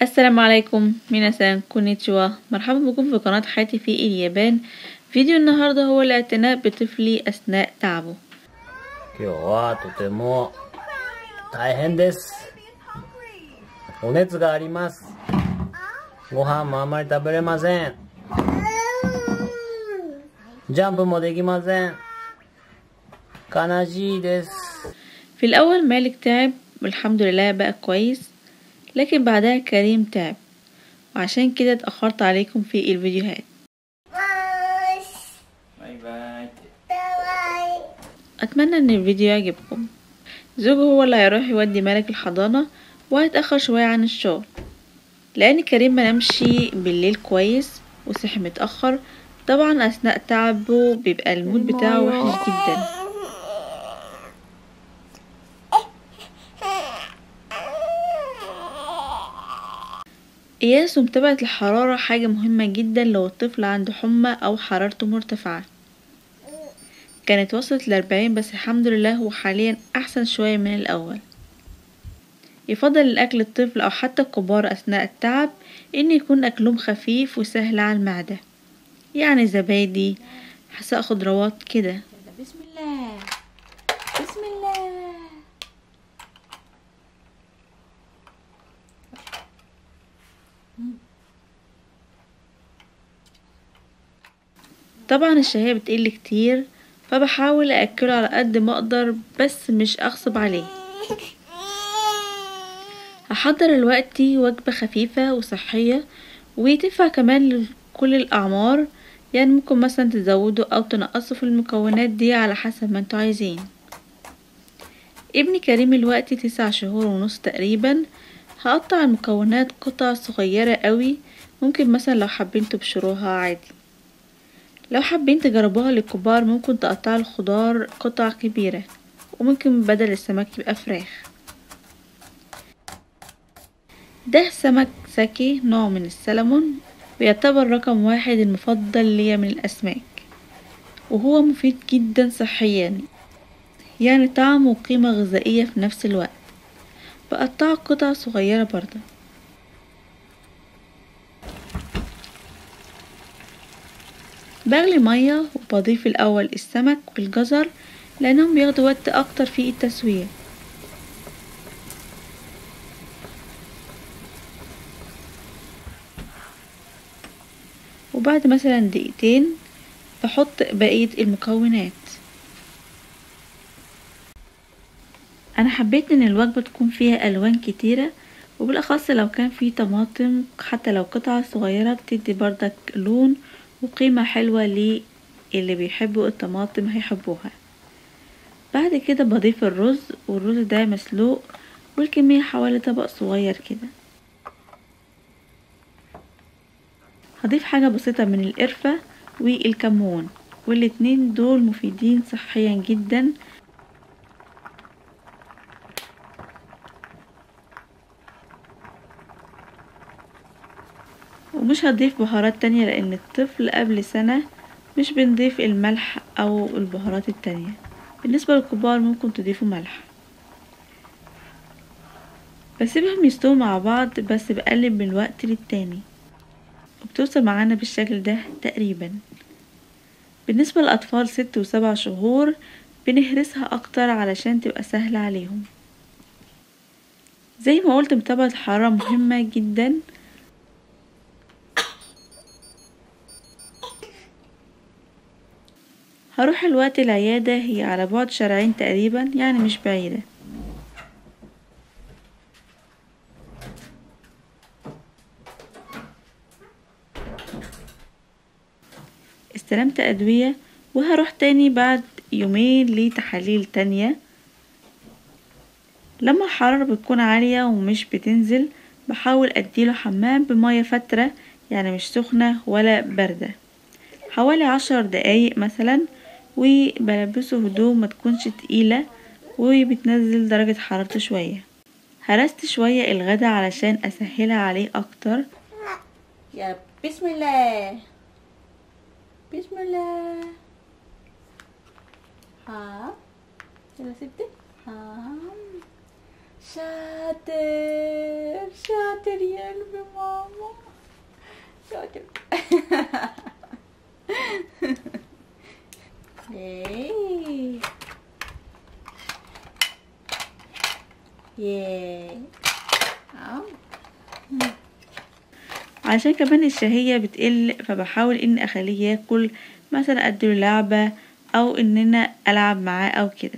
السلام عليكم ميناسان كونيتشوا مرحبا بكم في قناة حياتي في اليابان فيديو النهاردة هو الاعتناء بطفلي أثناء تعبه 今日はとても大変です。お熱があります。ご飯もあまり食べれません。ジャンプもできません。悲しいです。 في الأول مالك تعب والحمد لله بقى كويس لكن بعدها كريم تعب وعشان كده اتأخرت عليكم في الفيديوهات バイバイ。 أتمنى إن الفيديو يعجبكم زوجه هو اللي هيروح يودي مالك الحضانة وهيتأخر شوية عن الشغل لأن كريم منامشي بالليل كويس وصحي متأخر طبعا أثناء تعبه بيبقى المود بتاعه وحش جدا قياس ومتابعة الحرارة حاجة مهمة جدا لو الطفل عنده حمى أو حرارته مرتفعة كانت وصلت لأربعين بس الحمد لله هو حاليا أحسن شوية من الأول يفضل الأكل الطفل أو حتى الكبار أثناء التعب إن يكون أكلهم خفيف وسهل على المعدة يعني زبادي حساء خضروات كده بسم الله بسم الله طبعا الشهية بتقل كتير فبحاول أكله على قد ما أقدر بس مش أغصب عليه هحضر الوقت وجبة خفيفة وصحية وتنفع كمان لكل الأعمار يعني ممكن مثلا تزودوا أو تنقصوا في المكونات دي على حسب ما انتوا عايزين ابني كريم الوقت تسع شهور ونص تقريبا هقطع المكونات قطع صغيرة قوي ممكن مثلا لو حابين تبشروها عادي لو حابين تجربوها للكبار ممكن تقطعوا الخضار قطع كبيرة وممكن بدل السمك يبقى فراخ ده سمك ساكي نوع من السلمون ويعتبر رقم واحد المفضل ليا من الأسماك وهو مفيد جدا صحيا يعني طعم وقيمة غذائية في نفس الوقت بقطعه قطع صغيرة برضه بغلي مية وبضيف الأول السمك والجزر لأنهم بياخدوا وقت أكتر في التسوية وبعد مثلا دقيقتين بحط بقية المكونات أنا حبيت إن الوجبة تكون فيها ألوان كتيرة وبالأخص لو كان في طماطم حتى لو قطعة صغيرة بتدي بردك لون وقيمة حلوة للي بيحبوا الطماطم هيحبوها بعد كده بضيف الرز والرز ده مسلوق والكمية حوالي طبق صغير كده هضيف حاجة بسيطة من القرفة والكمون والاتنين دول مفيدين صحيا جدا ومش هضيف بهارات تانية لأن الطفل قبل سنة مش بنضيف الملح أو البهارات التانية بالنسبة للكبار ممكن تضيفوا ملح بسيبهم يستووا مع بعض بس بقلب من وقت للتاني وبتوصل معانا بالشكل ده تقريبا بالنسبة للأطفال ست وسبع شهور بنهرسها أكتر علشان تبقى سهلة عليهم زي ما قلت متابعة الحرارة مهمة جدا هروح الوقت العيادة هي على بعد شارعين تقريبا يعني مش بعيدة استلمت أدوية وهروح تاني بعد يومين لتحاليل تانية لما الحرارة بتكون عالية ومش بتنزل بحاول أديله حمام بمية فترة يعني مش سخنة ولا باردة حوالي عشر دقايق مثلا وبلبسه هدوم ما تكونش تقيلة وبتنزل درجة حرارته شوية هرست شوية الغدا علشان أسهلها عليه أكتر يا بسم الله بسم الله ها يلا ستي ها شاطر شاطر يا قلبي ماما شاطر ايه ياه أهو. عشان كمان الشهية بتقل فبحاول اني اخليه ياكل مثلا اديله لعبة او ان انا العب معاه او كده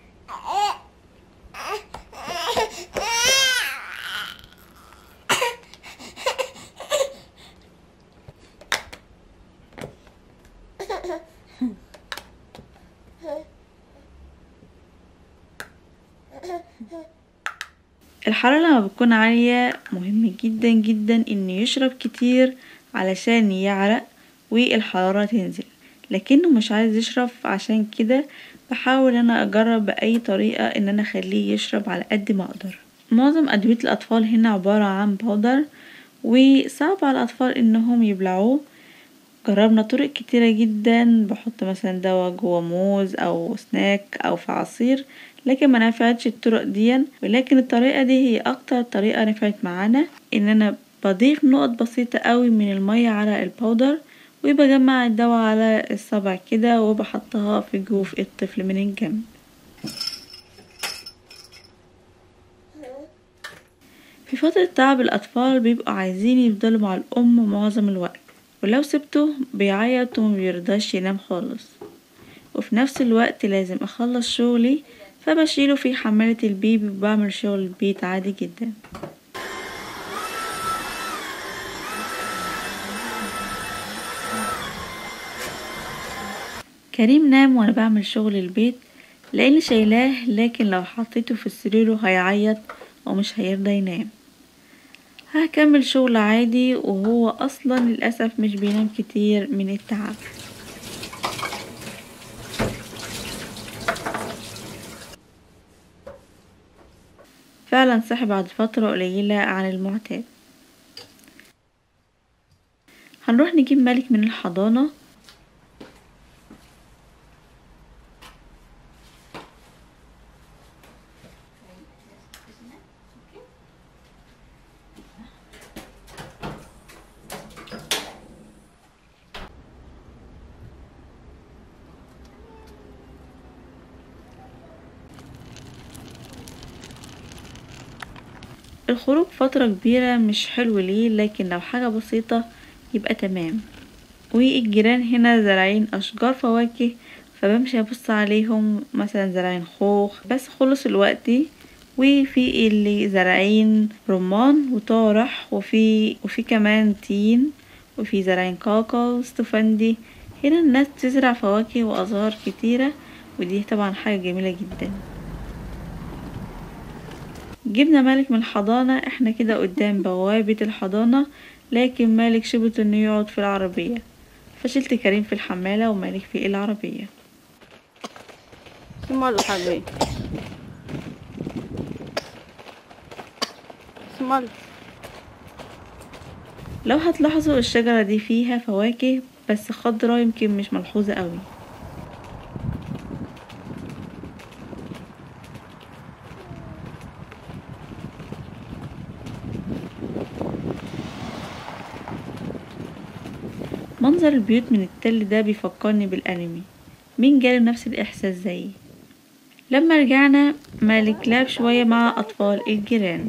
الحرارة لما بتكون عالية مهم جدا جدا انه يشرب كتير علشان يعرق والحرارة تنزل لكنه مش عايز يشرب عشان كده بحاول انا اجرب باي طريقة ان انا اخليه يشرب على قد ما اقدر معظم ادوية الاطفال هنا عبارة عن بودر وصعب على الاطفال انهم يبلعوه جربنا طرق كتيرة جدا بحط مثلا دوا جوا موز او سناك او في عصير لكن ما نفعتش الطرق دي ولكن الطريقة دي هي اكتر طريقة نفعت معانا ان انا بضيف نقط بسيطة قوي من المية على البودر وبجمع الدواء على الصبع كده وبحطها في جوف الطفل من الجنب في فترة تعب الأطفال بيبقوا عايزين يفضلوا مع الأم معظم الوقت ولو سبته بيعيط ومبيرضاش ينام خالص وفي نفس الوقت لازم أخلص شغلي فبشيله في حمالة البيبي وبعمل شغل البيت عادي جدا كريم نام وانا بعمل شغل البيت لاني شايلاه لكن لو حطيته في سريره هيعيط ومش هيرضى ينام هكمل شغل عادي وهو اصلا للاسف مش بينام كتير من التعب فعلا صحي بعد فترة قليلة عن المعتاد هنروح نجيب ملك من الحضانة الخروج فترة كبيرة مش حلو ليه لكن لو حاجة بسيطة يبقى تمام والجيران هنا زارعين أشجار فواكه فبمشي أبص عليهم مثلا زارعين خوخ بس خلص الوقت وفي اللي زارعين رمان وطارح وفي وفي كمان تين وفي زارعين كاكاو واستفندي هنا الناس تزرع فواكه وأزهار كتيرة ودي طبعا حاجة جميلة جدا جبنا مالك من الحضانة احنا كده قدام بوابة الحضانة لكن مالك شبط انه يقعد في العربية فشلت كريم في الحمالة ومالك في العربية سمال حبيبي سمال لو هتلاحظوا الشجرة دي فيها فواكه بس خضرة يمكن مش ملحوظة قوي منظر البيوت من التل ده بيفكرني بالانمي مين جاله نفس الاحساس زيي لما رجعنا مالك لعب شوية مع اطفال الجيران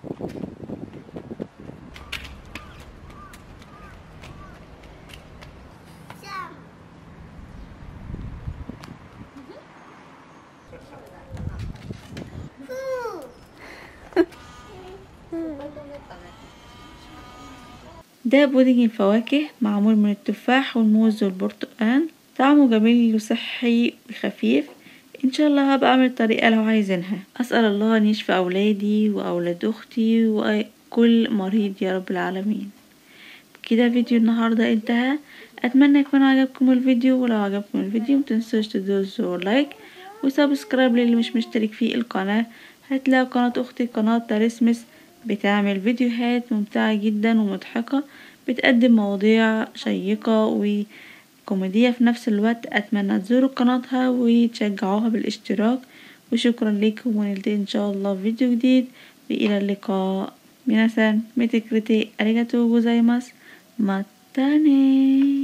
ده بودنج الفواكه معمول من التفاح والموز والبرتقال طعمه جميل وصحي وخفيف ان شاء الله هبقى اعمل طريقة لو عايزينها اسأل الله ان يشفي اولادي واولاد اختي وكل مريض يا رب العالمين كده فيديو النهاردة انتهى اتمنى يكون عجبكم الفيديو ولو عجبكم الفيديو متنسوش تدوسوا زر لايك وسبسكرايب للي مش مشترك في القناة هتلاقوا قناة اختي قناة تاريسمس بتعمل فيديوهات ممتعة جدا ومضحكة بتقدم مواضيع شيقة وكوميدية في نفس الوقت أتمنى تزوروا قناتها وتشجعوها بالاشتراك وشكرا لكم ونلتقي ان شاء الله في فيديو جديد والى اللقاء 皆さん見てくれてありがとうございます。またね